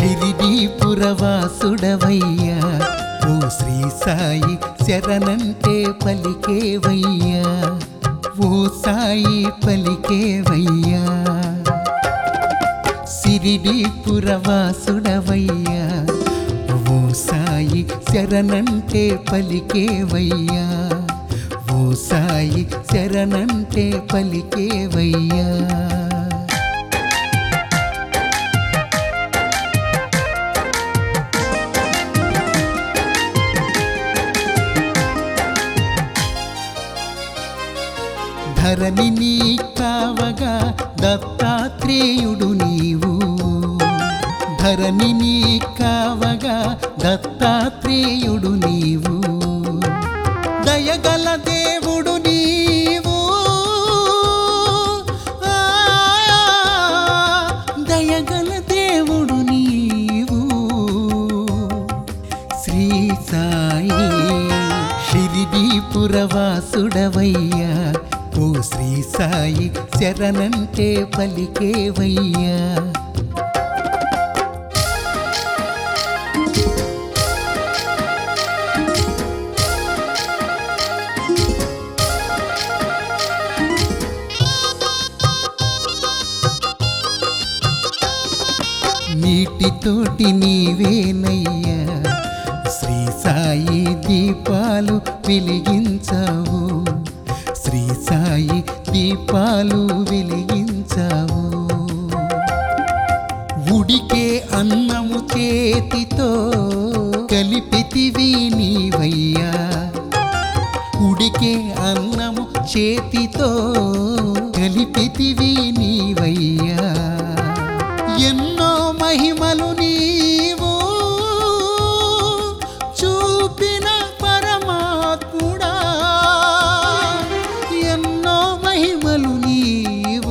షిరిడి పురవాసుడవయ్యా ఓ శ్రీ సాయి శరణంటే పలికేవయ్యా ఓ సాయి పలికేవయ్యా సిరిడి పురవాసుడవయ్యా ఓ సాయి శరణంటే పలికేవయ్యా ఓ సాయి శరణంటే పలికేవయ్యా ధరణి నీ కావగా దత్తాత్రేయుడు నీవు ధరణి నీ కావగా దత్తాత్రేయుడు నీవు దయగల దేవుడు నీవు ఆ, దయగల దేవుడు నీవు శ్రీ సాయి షిరిడి పురవాసుడవయ్యా ఓ శ్రీ సాయి శరణంటే పలికేవయ్యా నీటితోటి నీవేనయ్యా శ్రీ సాయి దీపాలు వెలిగించావు శ్రీ సాయి దీపాలు వెలిగించావు ఉడికే అన్నము చేతితో కలిపితివి నీవయ్యా ఉడికే అన్నము చేతితో కలిపితివి నీవయ్యా ఎన్నో మహిమలు నీవు చూపిన పరమాత్ముడా ఎన్నో మహిమలు నీవు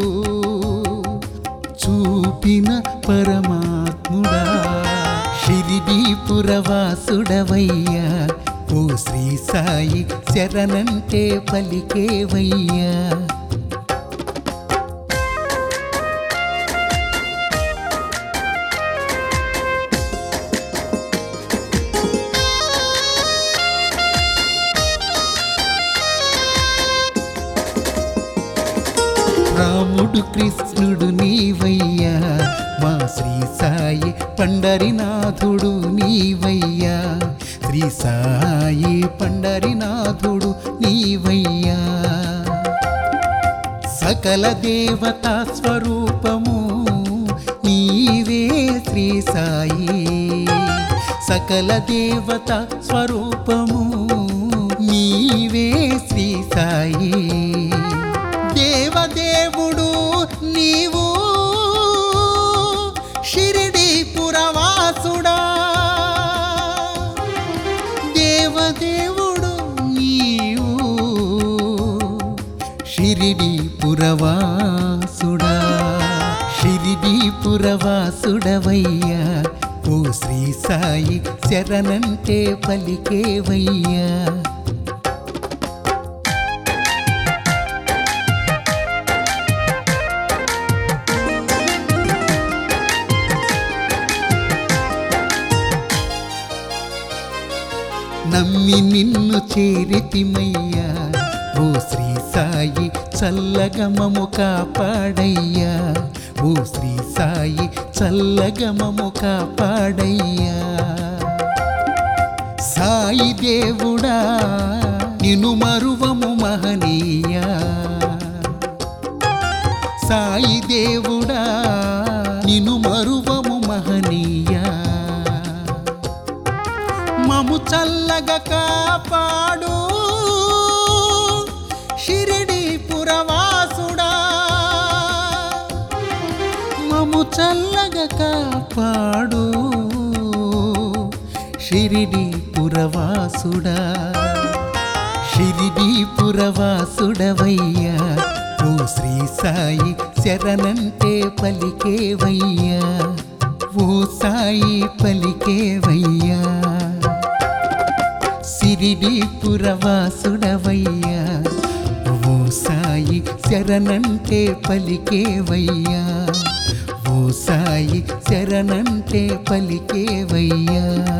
చూపిన పరమాత్ముడా షిరిడి పురవాసుడవయ్యా ఓ శ్రీ సాయి శరణంటే పలికేవయ్యా రాముడు కృష్ణుడు నీవయ్యా మా శ్రీ సాయి పండరినాథుడు నీవయ్యా శ్రీ సాయి పండరినాథుడు నీవయ్యా సకల దేవతా స్వరూపము నీవే శ్రీ సాయి సకల దేవత స్వరూపము నీవే శ్రీ సాయి దేవదేవుడు నీవు షిరిడి పురవాసుడా దేవదేవుడు నీవు షిరిడి పురవాసుడా షిరిడి పురవాసుడవయ్యా ఓ శ్రీ సాయి శరణంటే పలికేవయ్యా నమ్మి నిన్ను చేరితిమయ్యా ఓ శ్రీ సాయి చల్లగమము కాపాడయ్యా ఓ శ్రీ సాయి చల్లగమము కాపాడయ్యా సాయి దేవుడా నిను మరువము మహనీయా సాయి దేవుడా నిను మరువము మహనీయా మము చల్లగా కాపాడు షిరిడి పురవాసుడా మము చల్లగా కాపాడు షిరిడి పురవాసుడా షిరిడి పురవాసుడవయ్యా ఓ శ్రీ సాయి శరణంటే పలికేవయ్యా ఓ సాయి పలికేవయ్యా సిరిడి పురవాసుడవయ్యా ఓ సాయి శరణంటే పలికేవయ్యా ఓ ఓ సాయి శరణంటే పలికేవయ్యా